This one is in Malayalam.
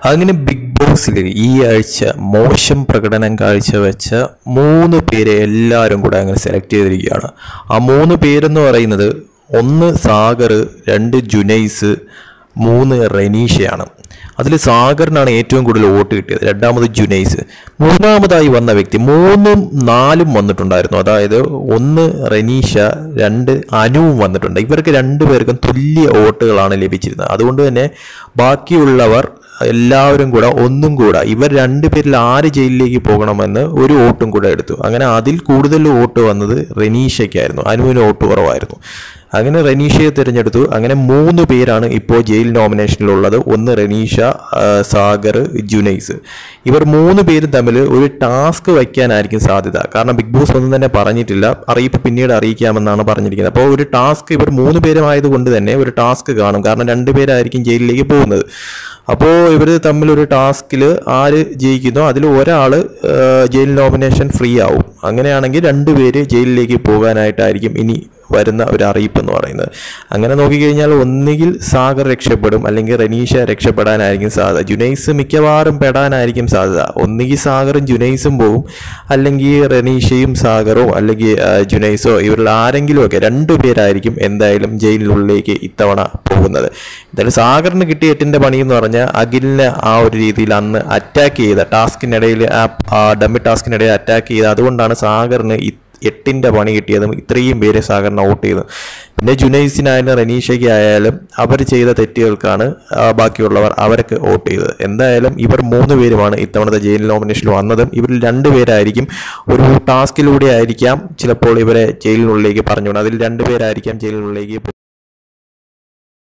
അങ്ങനെ ബിഗ് ബോസിൽ ഈ ആഴ്ച മോശം പ്രകടനം കാഴ്ചവെച്ച മൂന്ന് പേരെ എല്ലാവരും കൂടെ അങ്ങനെ സെലക്ട് ചെയ്തിരിക്കുകയാണ് ആ മൂന്ന് പേരെന്ന് പറയുന്നത് ഒന്ന് സാഗർ രണ്ട് ജുനൈസ് മൂന്ന് റെനീഷയാണ് അതിൽ സാഗറിനാണ് ഏറ്റവും കൂടുതൽ വോട്ട് കിട്ടിയത് രണ്ടാമത് ജുനൈസ് മൂന്നാമതായി വന്ന വ്യക്തി മൂന്നും നാലും വന്നിട്ടുണ്ടായിരുന്നു അതായത് ഒന്ന് റെനീഷ രണ്ട് അനുവും വന്നിട്ടുണ്ട് ഇവർക്ക് രണ്ടുപേർക്കും തുല്യ വോട്ടുകളാണ് ലഭിച്ചിരുന്നത് അതുകൊണ്ട് തന്നെ ബാക്കിയുള്ളവർ എല്ലാവരും കൂടെ ഒന്നും കൂടെ ഇവർ രണ്ടുപേരിൽ ആര് ജയിലിലേക്ക് പോകണമെന്ന് ഒരു വോട്ടും കൂടെ എടുത്തു അങ്ങനെ അതിൽ കൂടുതൽ വോട്ട് വന്നത് റെനീഷയ്ക്കായിരുന്നു അനുവിന് വോട്ട് കുറവായിരുന്നു അങ്ങനെ റെനീഷയെ തിരഞ്ഞെടുത്തു അങ്ങനെ മൂന്ന് പേരാണ് ഇപ്പോൾ ജയിൽ നോമിനേഷനിലുള്ളത് ഒന്ന് റെനീഷ ആ, സാഗർ ജുനൈസ് ഇവർ മൂന്ന് പേരും തമ്മിൽ ഒരു ടാസ്ക് വയ്ക്കാനായിരിക്കും സാധ്യത കാരണം ബിഗ് ബോസ് ഒന്നും തന്നെ പറഞ്ഞിട്ടില്ല അറിയിപ്പ് പിന്നീട് അറിയിക്കാമെന്നാണ് പറഞ്ഞിരിക്കുന്നത് അപ്പോൾ ഒരു ടാസ്ക് ഇവർ മൂന്ന് പേരുമായത് കൊണ്ട് തന്നെ ഒരു ടാസ്ക് കാണും കാരണം രണ്ടുപേരായിരിക്കും ജയിലിലേക്ക് പോകുന്നത് അപ്പോൾ ഇവർ തമ്മിൽ ഒരു ടാസ്കിൽ ആര് ജയിക്കുന്നോ അതിൽ ഒരാൾ ജയിൽ നോമിനേഷൻ ഫ്രീ ആവും അങ്ങനെയാണെങ്കിൽ രണ്ടുപേര് ജയിലിലേക്ക് പോകാനായിട്ടായിരിക്കും ഇനി വരുന്ന ഒരു അറിയിപ്പ് എന്ന് പറയുന്നത് അങ്ങനെ നോക്കിക്കഴിഞ്ഞാൽ ഒന്നുകിൽ സാഗർ രക്ഷപ്പെടും അല്ലെങ്കിൽ റനീഷ രക്ഷപ്പെടാനായിരിക്കും സാധ്യത ജുനൈസ് മിക്കവാറും പെടാനായിരിക്കും സാധ്യത ഒന്നുകിൽ സാഗറും ജുനൈസും പോകും അല്ലെങ്കിൽ റനീഷയും സാഗറോ അല്ലെങ്കിൽ ആ, ജുനൈസോ ഇവരിൽ ആരെങ്കിലും ഒക്കെ രണ്ടു പേരായിരിക്കും എന്തായാലും ജയിലിനുള്ളിലേക്ക് ഇത്തവണ പോകുന്നത് എന്തായാലും സാഗറിന് കിട്ടിയ എട്ടിൻ്റെ പണി എന്ന് പറഞ്ഞാൽ അഖിലിനെ ആ ഒരു രീതിയിൽ അന്ന് അറ്റാക്ക് ചെയ്ത ടാസ്കിനിടയിൽ ആ ഡമ്മി ടാസ്കിനിടയിൽ അറ്റാക്ക് ചെയ്ത അതുകൊണ്ടാണ് സാഗറിന് ഈ എട്ടിൻ്റെ പണി കിട്ടിയതും ഇത്രയും പേര് സാഗറിനെ വോട്ട് ചെയ്തത് പിന്നെ ജുനൈസിനായാലും റനീഷയ്ക്ക് ആയാലും അവർ ചെയ്ത തെറ്റുകൾക്കാണ് ആ, ബാക്കിയുള്ളവർ അവർക്ക് വോട്ട് ചെയ്തത് എന്തായാലും ഇവർ മൂന്ന് പേരുമാണ് ഇത്തവണത്തെ ജയിൽ നോമിനേഷനിൽ വന്നതും ഇവരിൽ രണ്ട് പേരായിരിക്കും ഒരു ടാസ്കിലൂടെ ആയിരിക്കാം ചിലപ്പോൾ ഇവരെ ജയിലിനുള്ളിലേക്ക് പറഞ്ഞു വിടുന്നത്. അതിൽ രണ്ട് പേരായിരിക്കാം ജയിലിനുള്ളിലേക്ക്